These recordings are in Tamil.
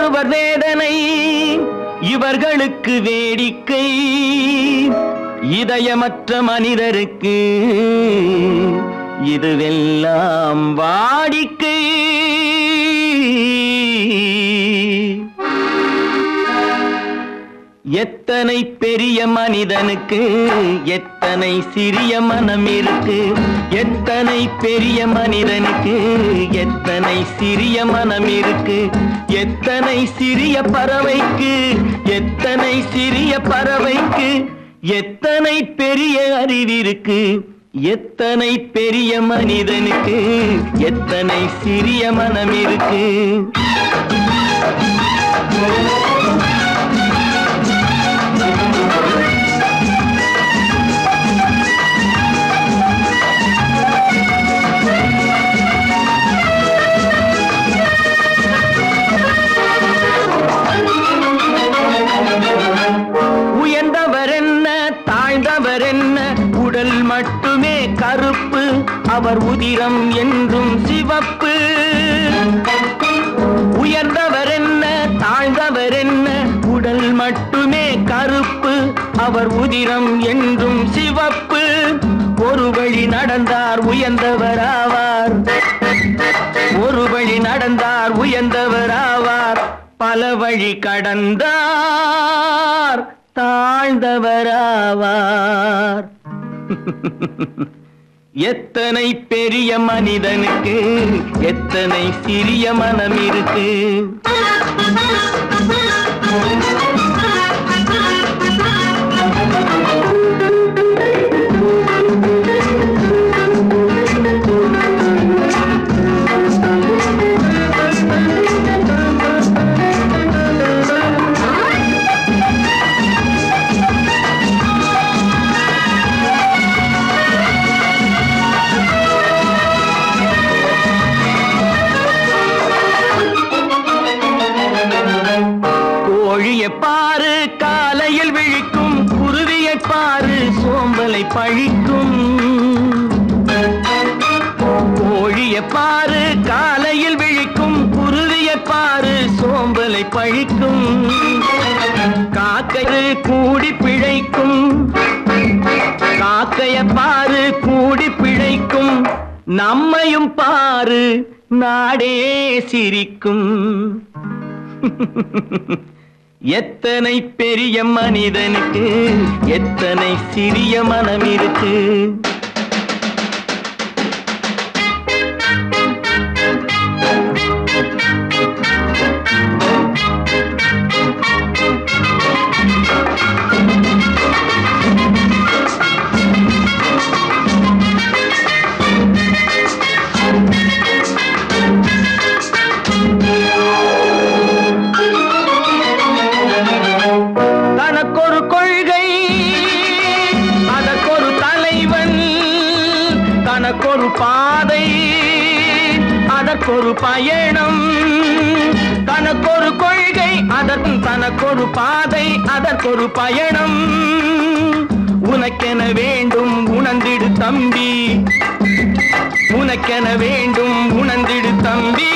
ஒருவர் வேதனை இவர்களுக்கு வேடிக்கை இதயமற்ற மனிதருக்கு இதுவெல்லாம் வாடிக்கை எத்தனை பெரிய மனிதனுக்கு எத்தனை சிறிய மனம் இருக்கு எத்தனை பெரிய மனிதனுக்கு எத்தனை சிறிய மனம் இருக்கு எத்தனை சிறிய பறவைக்கு எத்தனை சிறிய பறவைக்கு எத்தனை பெரிய அறிவிருக்கு எத்தனை பெரிய மனிதனுக்கு எத்தனை சிறிய மனம் இருக்கு உயர்ந்தவர் என்ன தாழ்ந்தவர் என்ன உடல் மட்டுமே கருப்பு அவர் உதிரம் என்றும் சிவப்பு உயர்ந்தவர் என்ன தாழ்ந்தவர் என்ன உடல் மட்டுமே கருப்பு அவர் உதிரம் என்றும் சிவப்பு ஒரு வழி நடந்தார் உயர்ந்தவர் ஆவார் ஒரு வழி நடந்தார் உயர்ந்தவர் ஆவார் பல வழி கடந்தார் தாழ்ந்தவராவார் எத்தனை பெரிய மனிதனுக்கு எத்தனை சிறிய மனம் இருக்கு கோழியை பாரு காலையில் விழிக்கும் குருவியை பாரு சோம்பலை பழிக்கும் கோழியை பாரு காலையில் விழிக்கும் குருவியை பாரு சோம்பலை பழிக்கும் காக்கை கூடி பிழைக்கும் காக்கைய பாரு கூடி பிழைக்கும் நம்மையும் பாரு நாடே சிரிக்கும் எத்தனை பெரிய மனிதனுக்கு எத்தனை சிறிய மனம் இருக்கு தனக்கொரு கொள்கை அதற்கொரு தலைவன் தனக்கொரு பாதை அதற்கொரு பயணம் தனக்கொரு கொள்கை அதற்கு தனக்கொரு பாதை அதற்கொரு பயணம் உனக்கென வேண்டும் உணர்ந்திடு தம்பி உனக்கென வேண்டும் உணர்ந்திடு தம்பி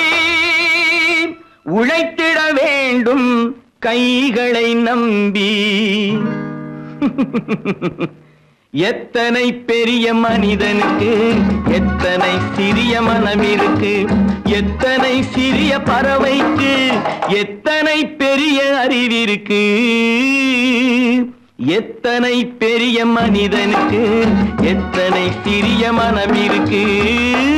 உழைத்திட வேண்டும் கைகளை நம்பி எத்தனை பெரிய மனிதனுக்கு எத்தனை சிறிய மனம் இருக்கு எத்தனை சிறிய பறவைக்கு எத்தனை பெரிய அறிவிருக்கு எத்தனை பெரிய மனிதனுக்கு எத்தனை சிறிய மனம் இருக்கு